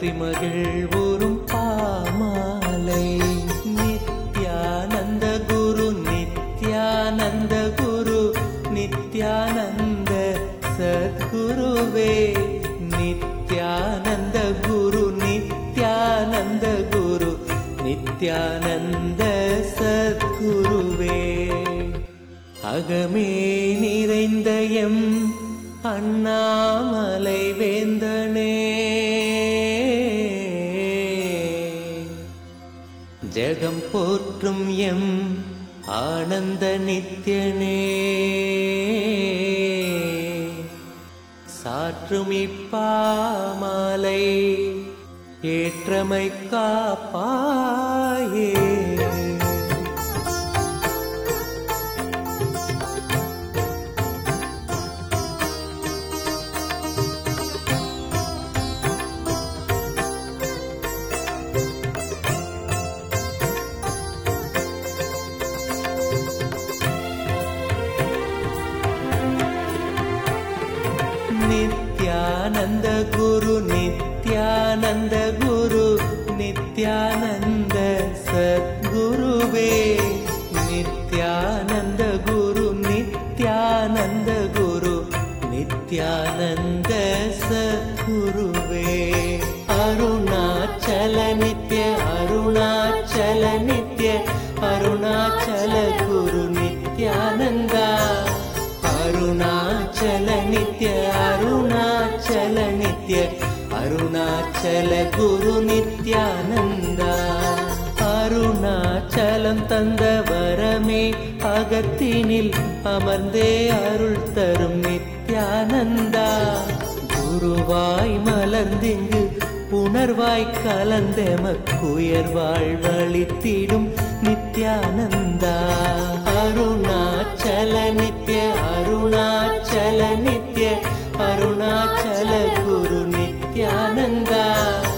பற்றி மகிழ்வுறும் பாமாலை நித்யானந்த குரு நித்யானந்த குரு நித்யானந்த சத்குருவே நித்யானந்த குரு நித்யானந்த குரு நித்யானந்த சத்குருவே அகமே நிறைந்த எம் அண்ணாமலை வேந்தனே ஜெகம் போற்றும் எம் ஆனந்த நித்யனே சாற்றும் இப்பாமாலை ஏற்றமை காப்பாயே நித்யானந்த குரு நித்யானந்த குரு நித்யானந்த சத்குருவே நித்யானந்த குரு நித்யானந்த குரு நித்யானந்த சத்குருவே அருணாச்சல நித்ய அருணாச்சல நித்ய அருணாச்சல குரு நித்யானந்தா அருணாச்சல நித்ய அருணாச்சல நித்ய அருணாச்சல குரு நித்யானந்தா அருணாச்சலம் தந்த வரமே அகத்தினில் அமர்ந்தே அருள் தரும் நித்யானந்தா குருவாய் மலர்ந்திங்கு புணர்வாய் கலந்தெமக்குயர்வாழ் வழித்திடும் நித்யானந்தா அருணாச்சல நித்ய அருணாச்சல நித்ய அருணாச்சல குரு நித்யானந்தா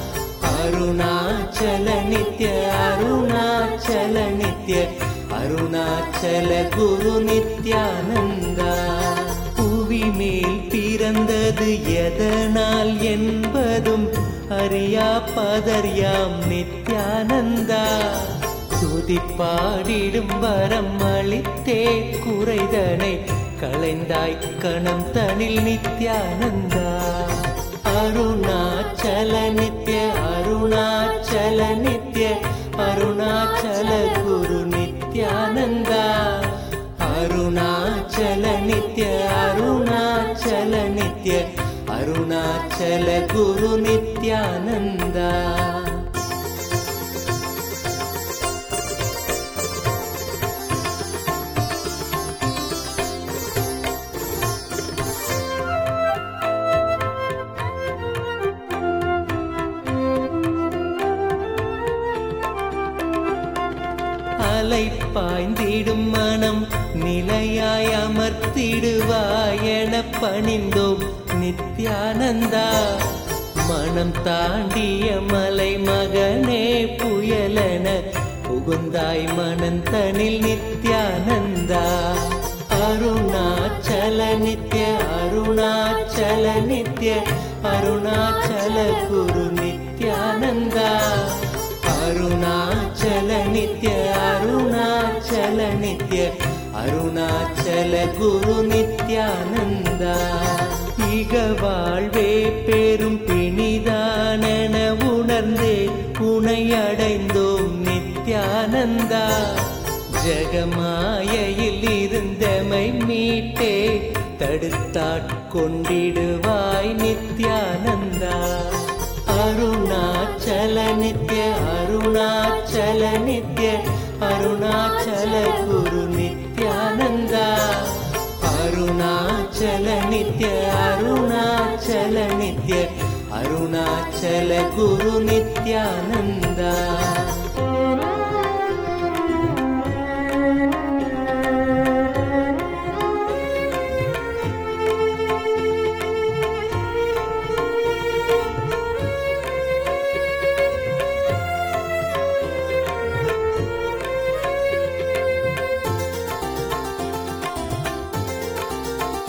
அருணாச்சல நித்ய அருணாச்சல நித்ய அருணாச்சல குரு நித்யானந்தா புவி மேல் பிறந்தது எதனால் என்பதும் அறியா பதர்யாம் நித்யானந்தா துதி பாடிடும் வரம் அளித்தே குறைதனை களைந்தாய் கணம் தனில் நித்யானந்தா அருணாச்சல நித்ய அருணாச்சல நித்ய அருணாச்சல குரு நித்யானந்தா அருணாச்சல நித்ய அருணாச்சல நித்ய அருணாச்சல குரு நித்யானந்தா அலை பாய்ந்திடும் மனம் நிலையாய் அமர்த்திடுவாய் என பணிந்தோம் நித்யானந்தா மனம் தாண்டிய மலை மகனே புயலென புகுந்தாய் மனந்தனில் நித்யானந்தா அருணாச்சல நித்ய அருணாச்சல நித்ய அருணாச்சல குரு நித்யானந்தா அருணாச்சல நித்ய அருணாச்சல நித்ய அருணாச்சல குரு நித்யானந்தா இக வாழ்வே பெரும் பிணிதானென உணர்ந்தே உனை அடைந்தோம் நித்யானந்தா ஜெகமாயையில் இருந்தமை மீட்டே தடுத்தாட்கொண்டிடுவாய் நித்யானந்தா அருணாச்சல நித்ய அருணாச்சல நித்ய அருணாச்சல குரு நித்யானந்தா அருணாச்சல நித்ய அருணாச்சல நித்ய அருணாச்சல குரு நித்யானந்தா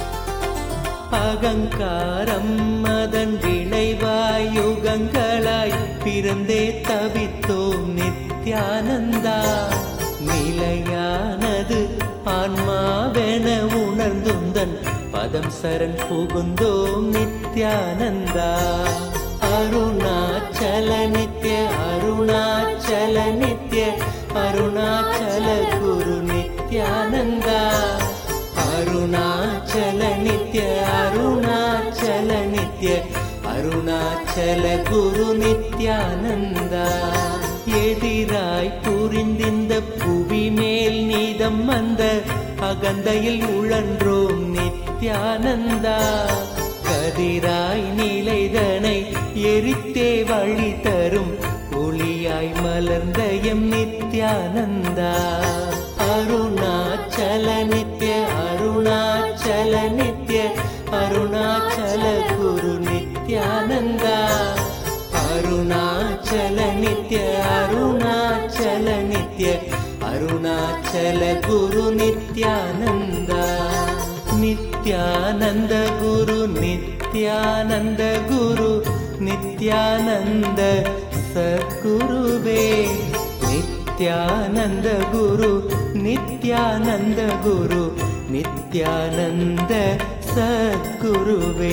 அகங்காரம் அதன் விளைவாய் யுகங்களாய் பிறந்தே தவித்தோம் நித்யானந்தா நிலையானது ஆன்மாவென உணர்ந்துந்தன் பதம் சரண் புகுந்தோம் நித்யானந்தா அருணாச்சல நித்ய அருணாச்சல நித்ய அருணாச்சல குரு நித்யானந்தா அருணாச்சல நித்ய அருணாச்சல நித்ய அருணாச்சல குரு நித்யானந்தா எதிராய் புரிந்திந்த புவி மேல் நீதம் வந்த அகந்தையில் உழன்றோம் நித்யானந்தா கதிராய் நிலைதனை எரித்தே வழி தரும் ஒளியாய் மலர்ந்த எம் நித்யானந்தா அருணாச்சல நித்ய அருணாச்சல நித்ய அருணாச்சல குரு நித்யானந்தா அருணாச்சல நித்ய அருணாச்சல நித்ய அருணாச்சல குரு நித்யானந்தா நித்யானந்த குரு நித்யானந்த குரு நித்யானந்த சத்குருவே நித்யானந்த குரு நித்யானந்த குரு நித்யானந்த சத்குருவே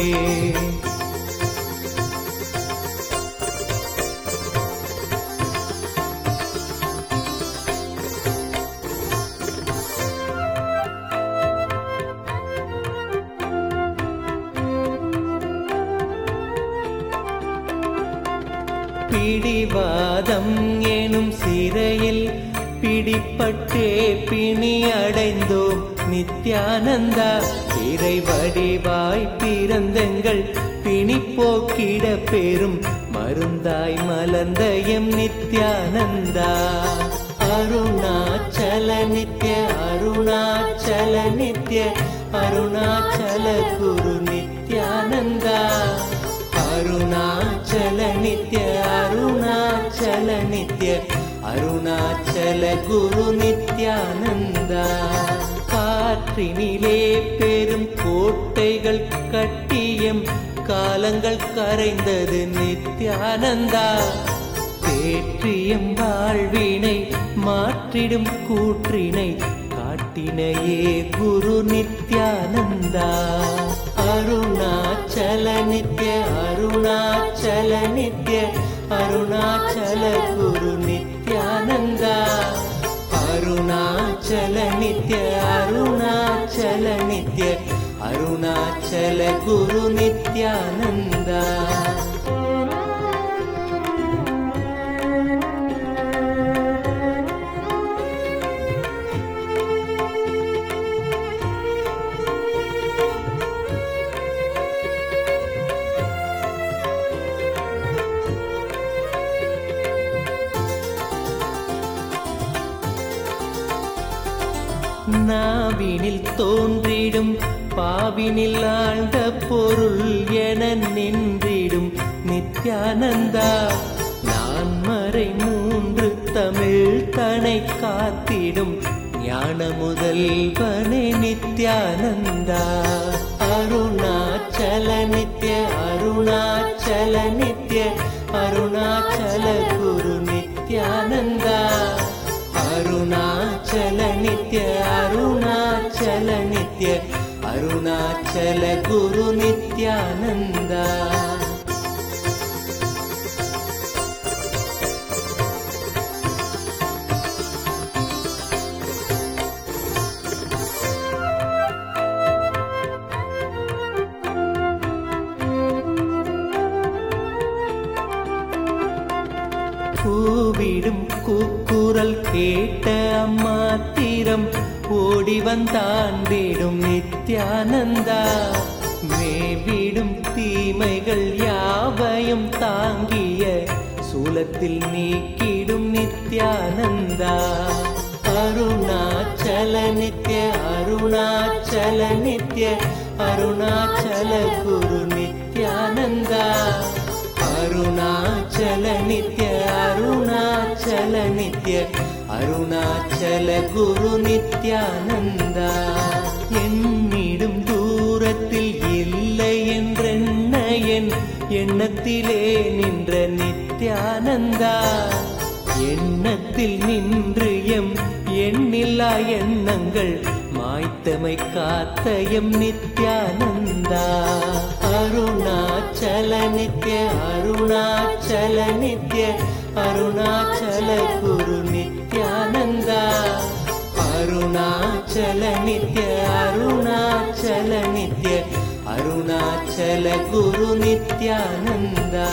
பிடிவாதம் எனும் சிறையில் பிடிப்பட்டே பிணி அடைந்தோம் நித்யானந்தா இறை வடிவாய் பிறந்தங்கள் பிணி போக்கிட பெரும் மருந்தாய் மலர்ந்த எம் நித்யானந்தா அருணாச்சல நித்ய அருணாச்சல நித்ய அருணாச்சல குரு நித்யானந்தா அருணாச்சல நித்ய அருணாச்சல நித்ய அருணாச்சல குரு நித்யானந்தா காற்றினிலே பெரும் கோட்டைகள் கட்டியம் காலங்கள் கரைந்தது நித்யானந்தா தேற்றியம் வாழ்வினை மாற்றிடும் கூற்றினை காட்டினையே குரு நித்யானந்தா அருணாச்சல நித்ய அருணாச்சல நித்ய அருணாச்சல குரு நித்யானந்தா அருணாச்சல நித்ய அருணாச்சல நித்ய அருணாச்சல குரு நித்யானந்தா நாவினில் தோன்றிடும் பாவினில் ஆழ்ந்த பொருள் என நின்றிடும் நித்யானந்தா நான் மறை மூன்று தமிழ் தனை காத்திடும் ஞான முதல்வனே நித்யானந்தா அருணாச்சல நித்ய அருணாச்சல நித்ய அருணாச்சல குரு நித்யானந்தா அருணாச்சல நித்ய அருணாச்சல நித்ய அருணாச்சல குரு நித்யானந்தா கூவிடும் கூக்குரல் கேட்ட அம்மாத்திரம் ஓடி வந்தாண்டிடும் நித்யானந்தா மேவிடும் தீமைகள் யாவையும் தாங்கிய சூலத்தில் நீக்கிடும் நித்யானந்தா அருணாச்சல நித்ய அருணாச்சல நித்ய அருணாச்சல குரு நித்யானந்தா அருணாச்சல நித்ய அருணாச்சல நித்ய அருணாச்சல குரு நித்யானந்தா என்னிடும் தூரத்தில் இல்லை என்றென்ன என் எண்ணத்திலே நின்ற நித்ய நித்யானந்தா எண்ணத்தில் நின்று எம் எண்ணில்லா எண்ணங்கள் மாய்த்தமை காத்த எம் நித்யானந்தா அருணாச்சல நித்ய அருணாச்சல நித்ய அருணாச்சல குரு நித்யானந்தா அருணாச்சல நித்ய அருணாச்சல நித்ய அருணாச்சல குரு நித்யானந்தா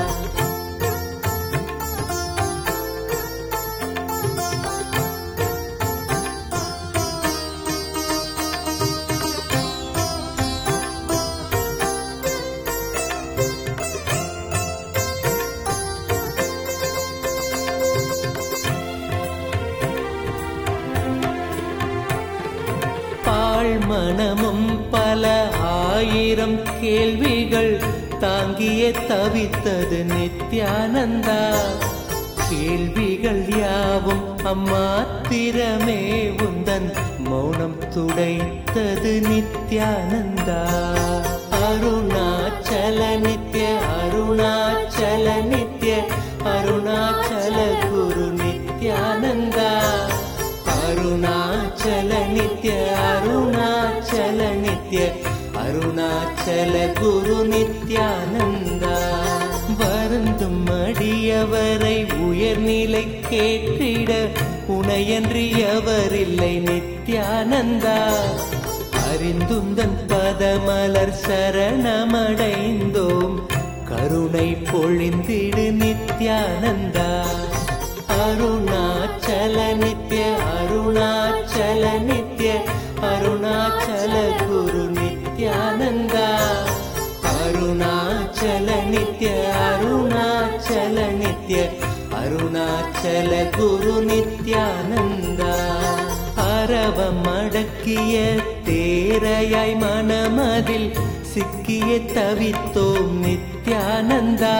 பாழ் மனமும் பல ஆயிரம் கேள்விகள் தாங்கிய தவித்தது நித்யானந்தா கேள்விகள் யாவும் அம்மாத்திரமே உந்தன் மௌனம் துடைத்தது நித்யானந்தா அருணாச்சல நித்ய அருணாச்சல நித்ய அருணாச்சல குரு நித்யானந்தா அருணாச்சல நித்ய அருணாச்சல நித்ய அருணாச்சல குரு நித்யானந்தா வருந்தும் அடியவரை உயர்நிலை கேட்டிட உனையன்றி எவரில்லை நித்யானந்தா அறிந்துந்தன் பதமலர் சரணமடைந்தோம் கருணை பொழிந்திடு நித்யானந்தா அருணாச்சல நித்ய அருணாச்சல நித்ய அருணாச்சல குரு நித்யானந்தா அருணாச்சல நித்ய அருணாச்சல நித்ய அருணாச்சல குரு நித்யானந்தா அரவம் அடக்கிய தேரையாய் மனமதில் சிக்கிய தவித்தோம் நித்யானந்தா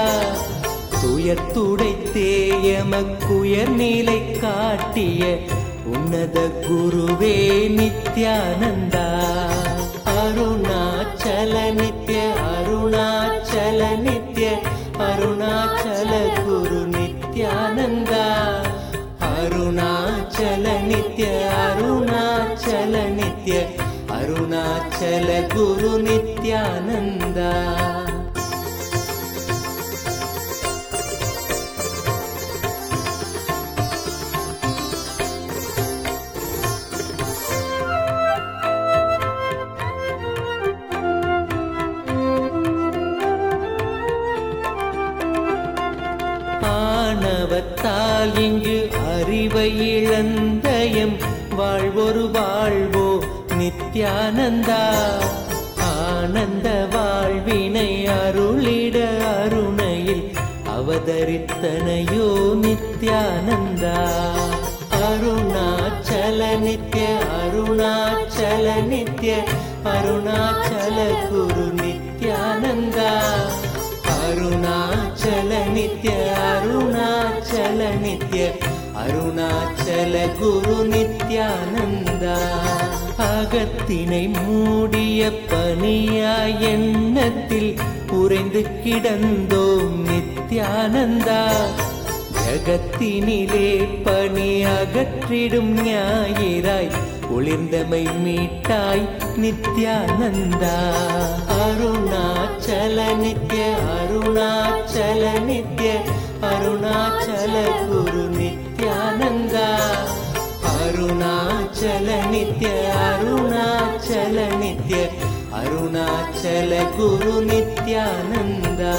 துயத்துடைத்தேயமக்குயர் நிலை காட்டிய உன்னத குருவே நித்யானந்தா அருணாச்சல நித்ய அருணாச்சல நித்ய அருணாச்சல குரு நித்யானந்தா அருணாச்சல நித்ய அருணாச்சல நித்ய அருணாச்சல குரு நித்யானந்தா ஆணவத்தால் இங்கு அறிவை இழந்தயம் வாழ்வொரு வாழ்வோ நித்யானந்தா ஆனந்த வாழ்வினை அருளிட அருணையில் அவதரித்தனையோ நித்யானந்தா அருணாச்சல நித்ய அருணாச்சல நித்ய அருணாச்சல குரு நித்யானந்தா அருணாச்சல நித்ய அருணாச்சல நித்ய அருணாச்சல குரு நித்யானந்தா அகத்தினை மூடிய பனியாய் எண்ணத்தில் உறைந்து கிடந்தோம் நித்யானந்தா ஜகத்தினிலே பணி அகற்றிடும் ஞாயிறாய் ஒளிர்ந்தமை மீட்டாய் நித்யானந்தா அருணாச்சல நித்ய அருணாச்சல நித்ய அருணாச்சல குரு நித்யானந்தா அருணாச்சல நித்ய அருணாச்சல நித்ய அருணாச்சல குரு நித்யானந்தா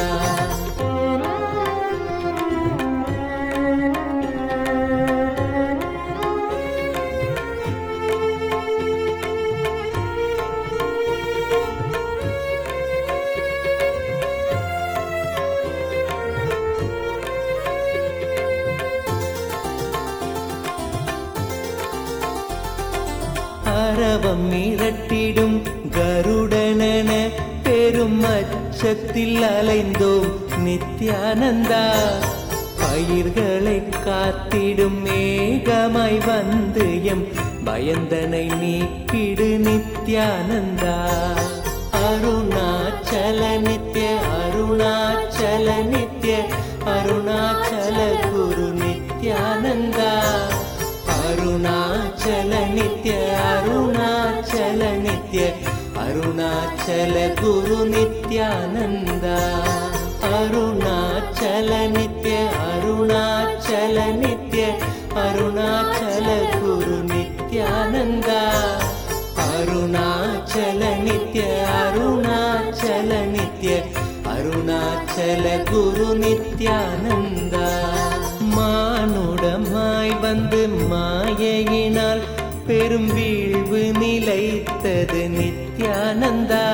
அரவம் மிரட்டிடும் கருடனென பெரும் அச்சத்தில் அலைந்தோம் நித்யானந்தா பயிர்களை காத்திடும் மேகமாய் வந்து எம் பயந்தனை நீக்கிடு நித்யானந்தா அருணாச்சல நித்ய அருணாச்சல நித்ய அருணாச்சல குரு நித்யானந்தா அருணாச்சல நித்ய அருணாச்சல நித்ய அருணாச்சல குரு நித்யானந்தா அருணாச்சல நித்ய அருணாச்சல நித்ய அருணாச்சல குரு நித்யானந்தா அருணாச்சல நித்ய அருணாச்சல நித்ய அருணாச்சல குரு நித்யானந்தா மானுடமாய் வந்து மாயையினால் பெரும் வீழ்வு நிலைத்தது நித்யானந்தா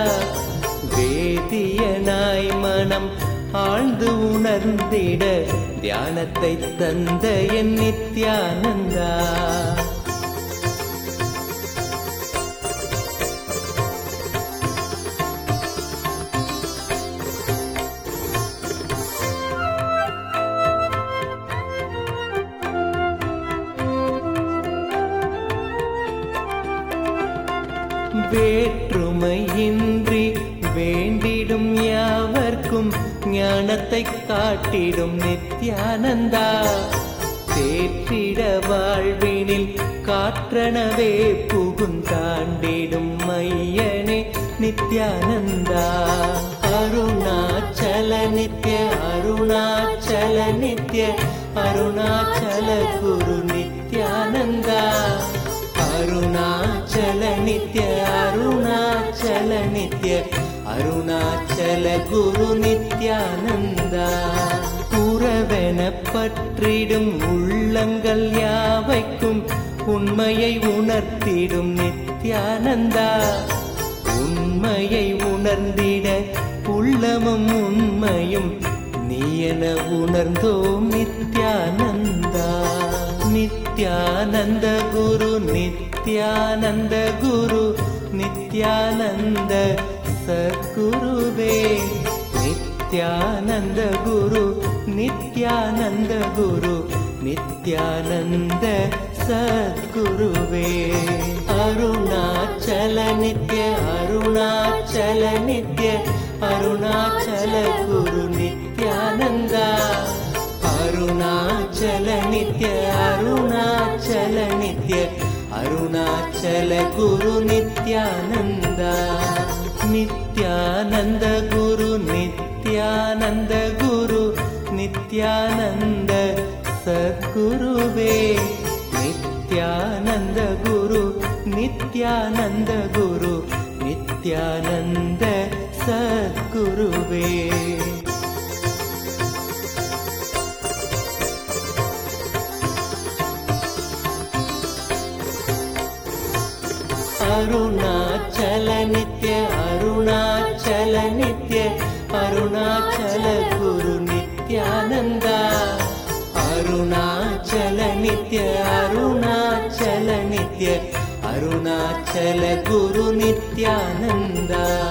வேதியனாய் மனம் ஆழ்ந்து உணர்ந்திட தியானத்தை தந்த என் நித்யானந்தா வேற்றுமையின்றி வேண்டிடும் யாவர்க்கும் ஞானத்தை காட்டிடும் நித்யானந்தா தேற்றிட வாழ்வினில் காற்றனவே புகுந்தாண்டிடும் மையனே நித்யானந்தா அருணாச்சல நித்ய அருணாச்சல நித்ய அருணாச்சல குரு நித்யானந்தா அருணாச்சல நித்ய அருணாச்சல நித்ய அருணாச்சல குரு நித்யானந்தா உறவென பற்றிடும் உள்ளங்கள் யாவைக்கும் உண்மையை உணர்த்திடும் நித்யானந்தா உண்மையை உணர்ந்திட உள்ளமும் உண்மையும் நீ என உணர்ந்தோம் நித்யானந்தா நித்யானந்த குரு நித்யானந்த குரு நித்யானந்த சத்குருவே நித்யானந்த குரு நித்யானந்த குரு நித்யானந்த சத்குருவே அருணாச்சல நித்ய அருணாச்சல நித்ய அருணாச்சல குரு நித்யானந்தா அருணாச்சல நித்ய அருணாச்சல நித்ய அருணாச்சல குரு நித்யானந்தா நித்யானந்த குரு நித்யானந்த குரு நித்யானந்த சத்குருவே நித்யானந்த குரு நித்யானந்த குரு நித்யானந்த சத்குருவே அருணாச்சல நித்ய அருணாச்சல நித்ய அருணாச்சல குரு நித்யானந்தா அருணாச்சல நித்ய அருணாச்சல நித்ய அருணாச்சல குரு நித்யானந்தா